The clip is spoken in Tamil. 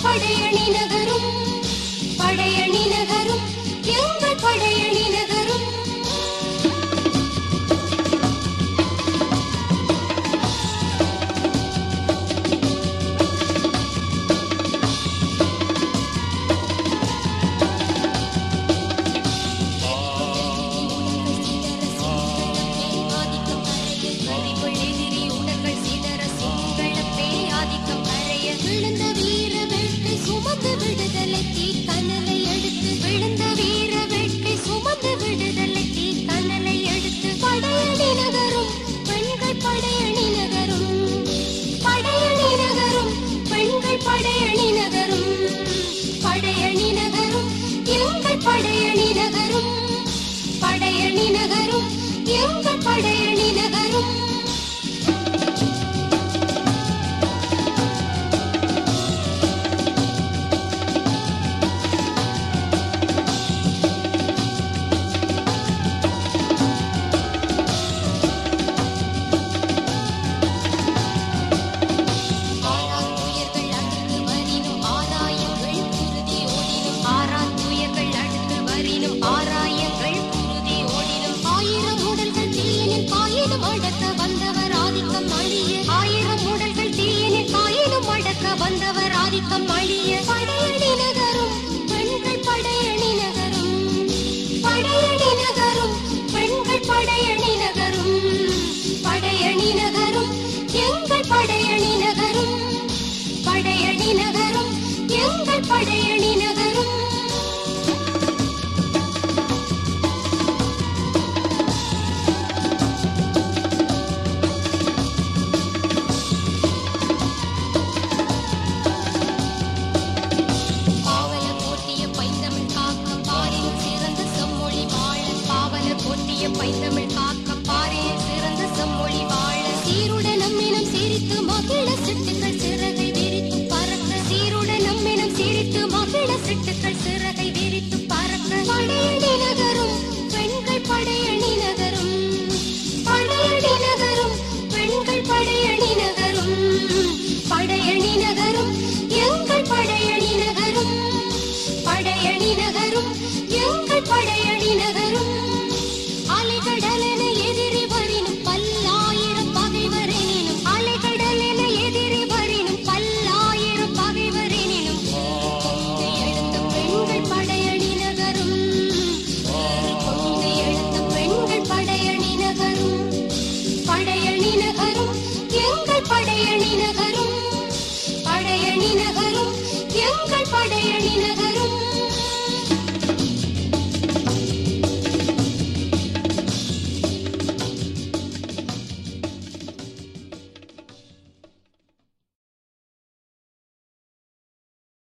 படையணி நகரும் படையணி நகரும் எங்கள் படையணி நகரும் விழுந்த வீர வேட்கை சுமந்து விடுதலை தீ கனலை எடுத்து விழுந்த வீர வேட்கை சுமந்து விடுதலை தீ கனலை எடுத்து படையணி நகரும் பெண்கள் படையணி நகரும் படையணி நகரும் பெண்கள் படையணி நகரும் படையணி நகரும் எங்கள் படையணி நகரும் படையணி நகரும் எங்கள் படையணி நகரும் ஆறாத்துயர்கள் அடுத்து வரினும் ஆராயங்கள் குருதி ஓடினும் ஆறாத்துயர்கள் அடுத்து வரினும் ஆராயங்கள் குருதி ஓடினும் ஆயிரம் உடல்கள் தீயினில் காயினும் அடக்க வந்தவர் ஆதிக்கம் அழிய ஆயிரம் உடல்கள் தீயினில் காயினும் அடக்க வந்தவர் ஆதிக்கம் அழிய படையணி நகரும் பெண்கள் படையணி நகரும் படையணி நகரும் பெண்கள் படையணி நகரும் படையணி நகரும் எங்கள் படையணி நகரும் படையணி நகரும் எங்கள் படையணி நகரும் பாவலர் போற்றிய பைந்தமிழ் காக்க பாரினில் சிறந்த செம்மொழி வாழ பாவலர் போற்றிய பைந்தமிழ் காக்க பாரினில் சிறந்த செம்மொழி வாழ சீருடன் நம்மினம் சிரித்து மகிழ சிட்டுக்கள் சிறகை விரித்து பறக்க சீருடன் நம்மினம் சிரித்து மகிழ சிட்டுக்கள் சிறகை